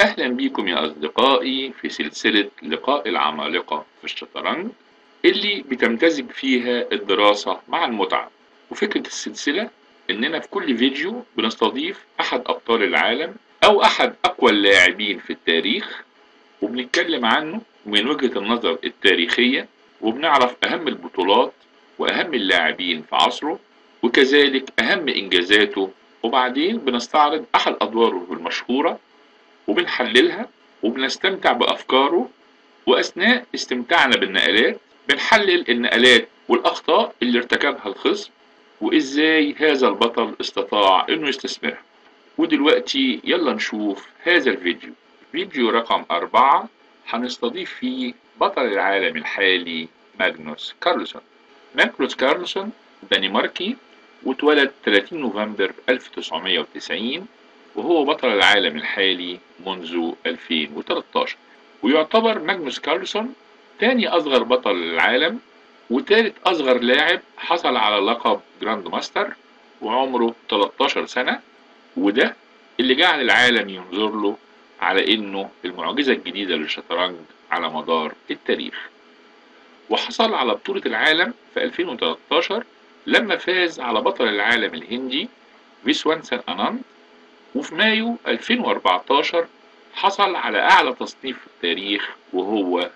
أهلا بكم يا أصدقائي في سلسلة لقاء العمالقة في الشطرنج اللي بتمتزج فيها الدراسة مع المتعة وفكرة السلسلة إننا في كل فيديو بنستضيف أحد أبطال العالم أو أحد أقوى اللاعبين في التاريخ وبنتكلم عنه من وجهة النظر التاريخية وبنعرف أهم البطولات وأهم اللاعبين في عصره وكذلك أهم إنجازاته وبعدين بنستعرض أحد أدواره المشهورة وبنحللها وبنستمتع بأفكاره وأثناء استمتاعنا بالنقلات بنحلل النقلات والأخطاء اللي ارتكبها الخصم وإزاي هذا البطل استطاع إنه يستثمرها ودلوقتي يلا نشوف هذا الفيديو فيديو رقم أربعة هنستضيف فيه بطل العالم الحالي ماجنوس كارلسون ماجنوس كارلسون دنماركي واتولد 30 نوفمبر 1990 وهو بطل العالم الحالي منذ 2013 ويعتبر ماجنوس كارلسون تاني أصغر بطل العالم وتالت أصغر لاعب حصل على لقب جراند ماستر وعمره 13 سنة وده اللي جعل العالم ينظر له على إنه المعجزة الجديدة للشطرنج على مدار التاريخ وحصل على بطولة العالم في 2013 لما فاز على بطل العالم الهندي فيسوانسن أناند وفي مايو 2014 حصل على أعلى تصنيف في التاريخ وهو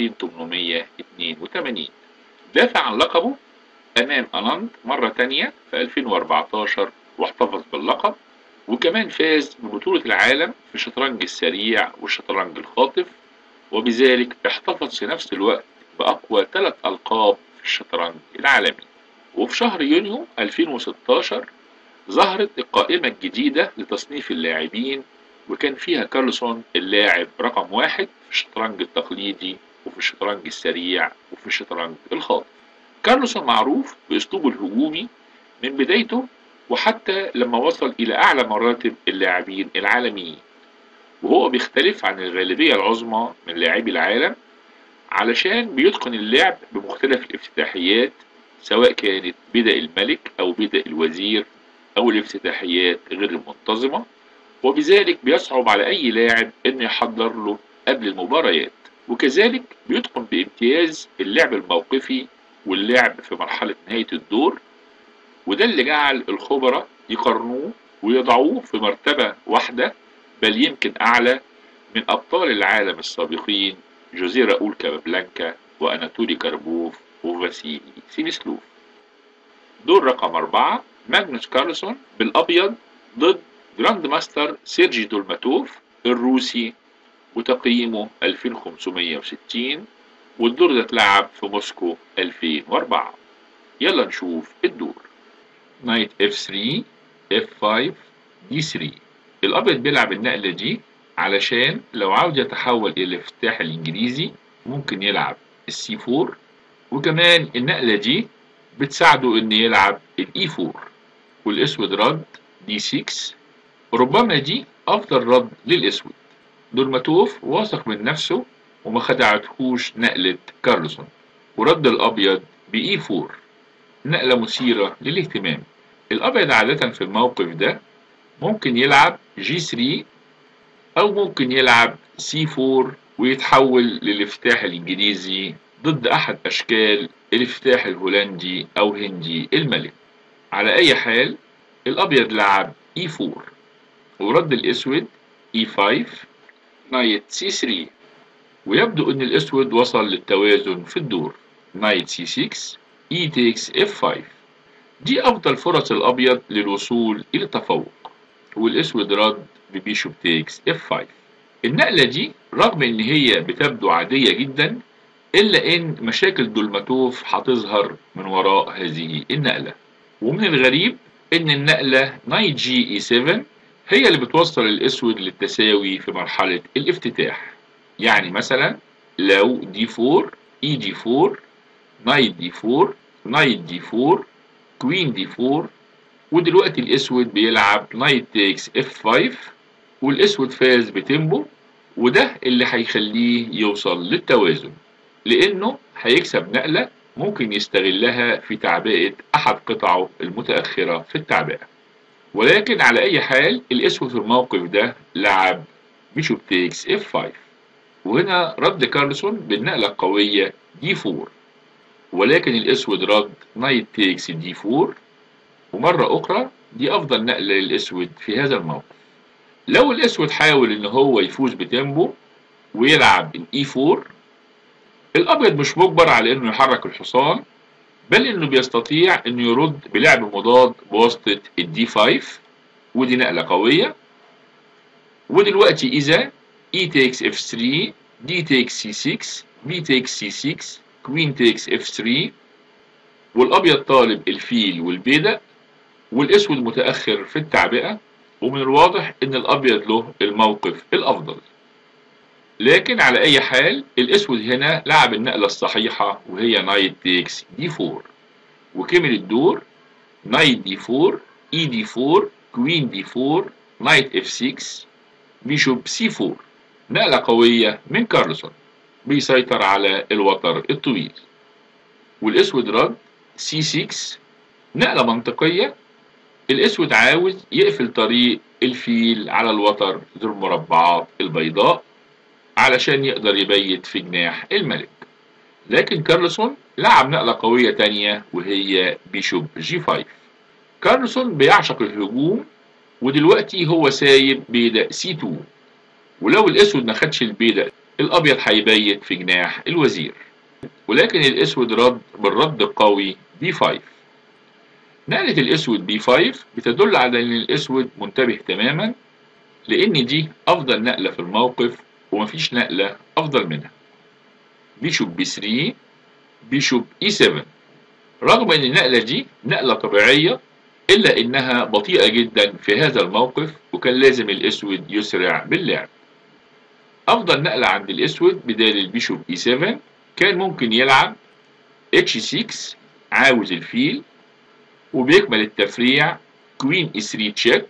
2882 دافع عن لقبه أمام أناند مرة تانية في 2014 واحتفظ باللقب وكمان فاز ببطولة العالم في الشطرنج السريع والشطرنج الخاطف وبذلك احتفظ في نفس الوقت بأقوى ثلاث ألقاب في الشطرنج العالمي وفي شهر يونيو 2016 ظهرت القائمة الجديدة لتصنيف اللاعبين وكان فيها كارلسون اللاعب رقم واحد في الشطرنج التقليدي وفي الشطرنج السريع وفي الشطرنج الخاطف كارلسون معروف بأسلوبه الهجومي من بدايته وحتى لما وصل إلى أعلى مراتب اللاعبين العالميين وهو بيختلف عن الغالبية العظمى من لاعبي العالم علشان بيتقن اللعب بمختلف الافتتاحيات سواء كانت بدء الملك أو بدء الوزير أو الافتتاحيات غير المنتظمة وبذلك بيصعب على أي لاعب إنه يحضر له قبل المباريات وكذلك بيتقن بامتياز اللعب الموقفي واللعب في مرحلة نهاية الدور وده اللي جعل الخبراء يقارنوه ويضعوه في مرتبة واحدة بل يمكن أعلى من أبطال العالم السابقين جوزيه راؤول كابابلانكا وأناتولي كاربوف وفاسيلي سينسلوف دور رقم أربعة ماجنوس كارلسون بالأبيض ضد جراند ماستر سيرجي دولماتوف الروسي وتقييمه 2560 والدور ده اتلعب في موسكو 2004 يلا نشوف الدور نايت اف 3 اف 5 دي 3 الابيض بيلعب النقلة دي علشان لو عاوز يتحول الى الافتتاح الانجليزي ممكن يلعب السي 4 وكمان النقلة دي بتساعده ان يلعب الاي 4 والاسود رد دي 6 ربما دي افضل رد للاسود دولماتوف واثق من نفسه وما خدعتهوش نقلة كارلسون ورد الابيض باي 4 نقلة مثيرة للاهتمام الابيض عادة في الموقف ده ممكن يلعب جي 3 او ممكن يلعب سي 4 ويتحول للافتتاح الانجليزي ضد احد اشكال الافتتاح الهولندي او هندي الملك على اي حال الابيض لعب اي 4 ورد الاسود اي 5 نايت سي 3 ويبدو ان الاسود وصل للتوازن في الدور نايت سي 6 اي تيكس اف 5 دي افضل فرص الابيض للوصول الى التفوق والاسود رد ببيشوب تيكس اف 5 النقلة دي رغم ان هي بتبدو عادية جدا الا ان مشاكل دولماتوف هتظهر من وراء هذه النقلة ومن الغريب ان النقلة نايت جي اي 7 هي اللي بتوصل الاسود للتساوي في مرحلة الافتتاح يعني مثلا لو دي 4 اي دي 4 نايت دي 4 نايت دي 4 كوين دي 4 ودلوقتي الاسود بيلعب نايت تيكس اف 5 والاسود فاز بتيمبو وده اللي هيخليه يوصل للتوازن لانه هيكسب نقلة ممكن يستغلها في تعبئة احد قطعه المتأخرة في التعبئة ولكن على اي حال الاسود في الموقف ده لعب بيشوب تيكس اف 5 وهنا رد كارلسون بالنقلة القوية دي 4 ولكن الاسود رد نايت تيكس دي 4 ومرة أخرى دي أفضل نقلة للأسود في هذا الموقف لو الأسود حاول إن هو يفوز بتيمبو ويلعب الإي 4 الأبيض مش مجبر على إنه يحرك الحصان بل إنه بيستطيع إنه يرد بلعب مضاد بواسطة الدي 5 ودي نقلة قوية ودلوقتي إذا E takes F3 D takes C6 B takes C6 Queen takes F3 والأبيض طالب الفيل والبيدق والأسود متأخر في التعبئة ومن الواضح إن الأبيض له الموقف الأفضل لكن على أي حال الأسود هنا لعب النقلة الصحيحة وهي نايت تيكس دي 4 وكمل الدور نايت دي 4 اي دي 4 كوين دي 4 نايت اف 6 بيشوب سي 4 نقلة قوية من كارلسون بيسيطر على الوتر الطويل والأسود رد سي 6 نقلة منطقية الأسود عاوز يقفل طريق الفيل على الوتر ذو المربعات البيضاء علشان يقدر يبيت في جناح الملك لكن كارلسون لعب نقلة قوية تانية وهي بيشوب جي 5 كارلسون بيعشق الهجوم ودلوقتي هو سايب بيدق سي 2 ولو الاسود ما خدش البيدق الابيض هيبيت في جناح الوزير ولكن الاسود رد بالرد القوي بي 5 نقلة الاسود بي 5 بتدل على ان الاسود منتبه تماما لان دي افضل نقلة في الموقف ومفيش نقلة افضل منها بيشوب بي 3 بيشوب اي 7 رغم ان النقلة دي نقلة طبيعية الا انها بطيئة جدا في هذا الموقف وكان لازم الاسود يسرع باللعب افضل نقلة عند الاسود بدال البيشوب اي 7 كان ممكن يلعب اتش 6 عاوز الفيل وبيكمل التفريع كوين اي 3 تشيك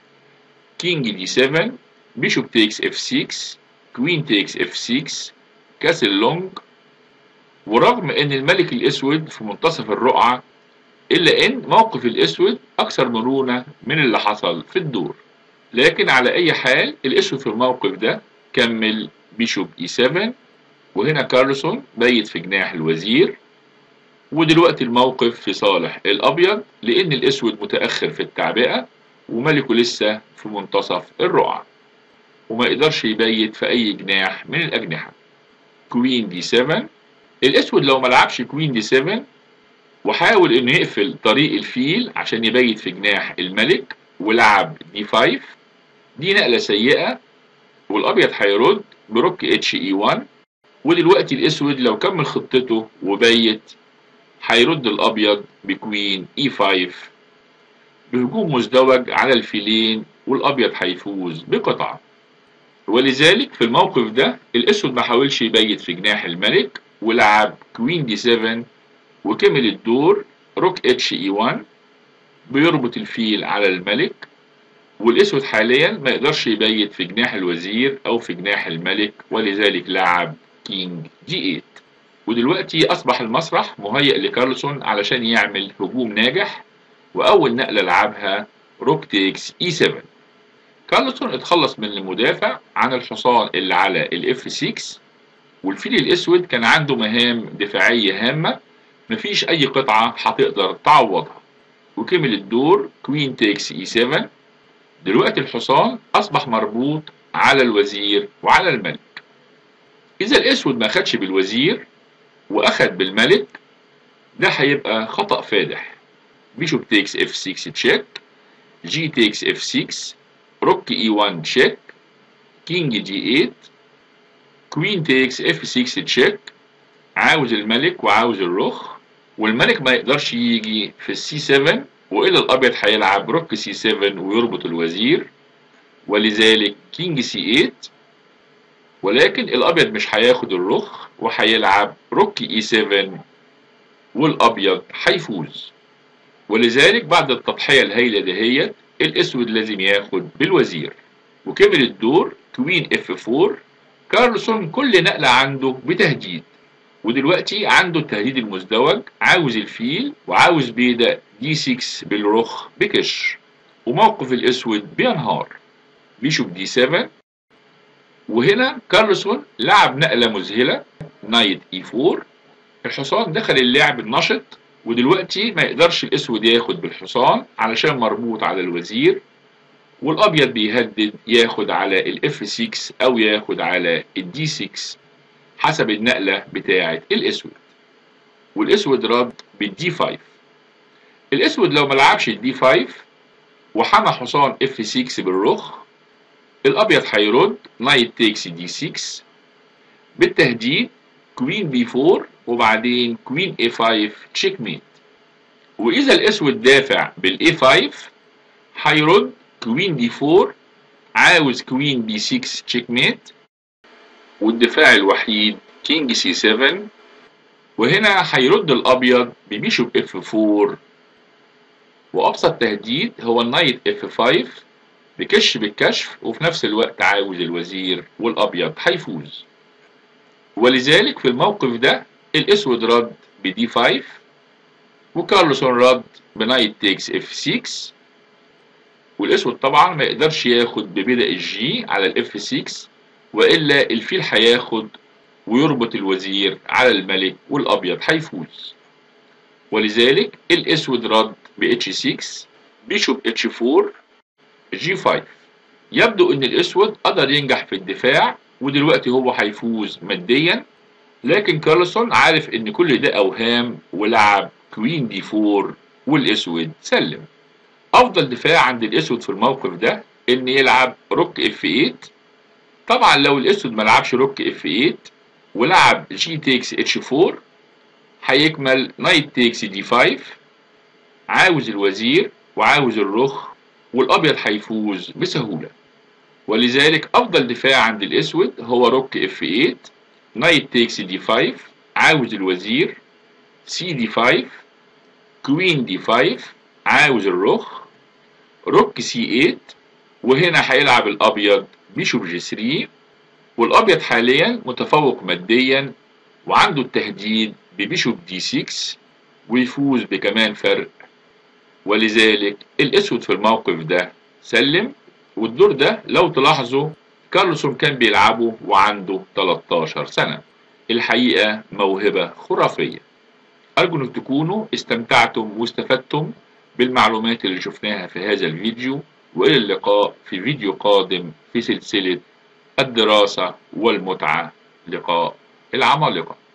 كينج دي 7 بيشوب تيكس اف 6 كوين تيكس اف 6 كاسل لونج ورغم ان الملك الاسود في منتصف الرقعة الا ان موقف الاسود اكثر مرونة من اللي حصل في الدور لكن على اي حال الاسود في الموقف ده كمل بيشوب اي 7 وهنا كارلسون بيت في جناح الوزير ودلوقتي الموقف في صالح الابيض لان الاسود متاخر في التعبئه وملكه لسه في منتصف الرقعه وما يقدرش يبيت في اي جناح من الاجنحه كوين دي 7 الاسود لو ما لعبش كوين دي 7 وحاول انه يقفل طريق الفيل عشان يبيت في جناح الملك ولعب دي 5 دي نقله سيئه والابيض هيرد بروك اتش اي 1 ودلوقتي الاسود لو كمل خطته وبيت هيرد الابيض بكوين اي 5 بهجوم مزدوج على الفيلين والابيض هيفوز بقطعه ولذلك في الموقف ده الاسود ما حاولش يبيت في جناح الملك ولعب كوين دي 7 وكمل الدور روك اتش اي 1 بيربط الفيل على الملك والاسود حاليا ما يقدرش يبيت في جناح الوزير او في جناح الملك ولذلك لعب كينج جي 8 ودلوقتي اصبح المسرح مهيئ لكارلسون علشان يعمل هجوم ناجح واول نقله لعبها روك تيكس اي 7 كارلسون اتخلص من المدافع عن الحصان اللي على الاف 6 والفيل الاسود كان عنده مهام دفاعيه هامه مفيش اي قطعه هتقدر تعوضها وكمل الدور كوين تيكس اي 7 دلوقتي الحصان أصبح مربوط على الوزير وعلى الملك إذا الأسود ما أخدش بالوزير وأخد بالملك ده هيبقى خطأ فادح بيشوب تيكس اف 6 تشيك جي تيكس اف 6 روك اي 1 تشيك كينج جي 8 كوين تيكس اف 6 تشيك عاوز الملك وعاوز الرخ والملك ما يقدرش يجي في السي 7 وإلى الأبيض هيلعب روك سي 7 ويربط الوزير ولذلك كينج سي 8 ولكن الأبيض مش هياخد الرخ وهيلعب روك اي 7 والأبيض هيفوز ولذلك بعد التضحية الهائلة دهيت الأسود لازم ياخد بالوزير وكمل الدور كوين اف 4 كارلسون كل نقلة عنده بتهديد ودلوقتي عنده التهديد المزدوج عاوز الفيل وعاوز بيدا دي 6 بالرخ بكش وموقف الاسود بينهار بيشوف دي 7 وهنا كارلسون لعب نقلة مذهلة نايت اي 4 الحصان دخل اللعب النشط ودلوقتي ما يقدرش الاسود ياخد بالحصان علشان مربوط على الوزير والابيض بيهدد ياخد على الاف 6 او ياخد على الدي 6 حسب النقلة بتاعة الاسود والاسود رد بالدي 5 الاسود لو ملعبش الدي 5 وحمى حصان اف 6 بالرخ الابيض هيرد نايت تيكس دي 6 بالتهديد كوين بي 4 وبعدين كوين اي 5 تشيك ميت واذا الاسود دافع بالاي 5 هيرد كوين دي 4 عاوز كوين بي 6 تشيك ميت والدفاع الوحيد كينج سي 7 وهنا هيرد الابيض ببيشوب اف 4 وابسط تهديد هو النايت اف 5 بكش بالكشف وفي نفس الوقت عاوز الوزير والابيض هيفوز ولذلك في الموقف ده الاسود رد بدي 5 وكارلسون رد بنايت تيكس اف 6 والاسود طبعا ما يقدرش ياخد ببدأ الجي على الاف 6 والا الفيل هياخد ويربط الوزير على الملك والابيض هيفوز ولذلك الاسود رد ب اتش 6 بيشوب اتش 4 جي 5 يبدو ان الاسود قدر ينجح في الدفاع ودلوقتي هو هيفوز ماديا لكن كارلسون عارف ان كل ده اوهام ولعب كوين دي 4 والاسود سلم افضل دفاع عند الاسود في الموقف ده ان يلعب روك اف 8 طبعا لو الاسود ما لعبش روك اف 8 ولعب جي تيكس اتش 4 هيكمل نايت تيكس دي 5 عاوز الوزير وعاوز الرخ والابيض هيفوز بسهوله ولذلك افضل دفاع عند الاسود هو روك اف 8 نايت تيكس دي 5 عاوز الوزير سي دي 5 كوين دي 5 عاوز الرخ روك سي 8 وهنا هيلعب الابيض بيشوب جي 3 والابيض حاليا متفوق ماديا وعنده التهديد ببيشوب دي 6 ويفوز بكمان فرق ولذلك الاسود في الموقف ده سلم والدور ده لو تلاحظوا كارلسون كان بيلعبه وعنده 13 سنة الحقيقة موهبة خرافية أرجو أن تكونوا استمتعتم واستفدتم بالمعلومات اللي شفناها في هذا الفيديو وإلى اللقاء في فيديو قادم في سلسلة الدراسة والمتعة لقاء العمالقة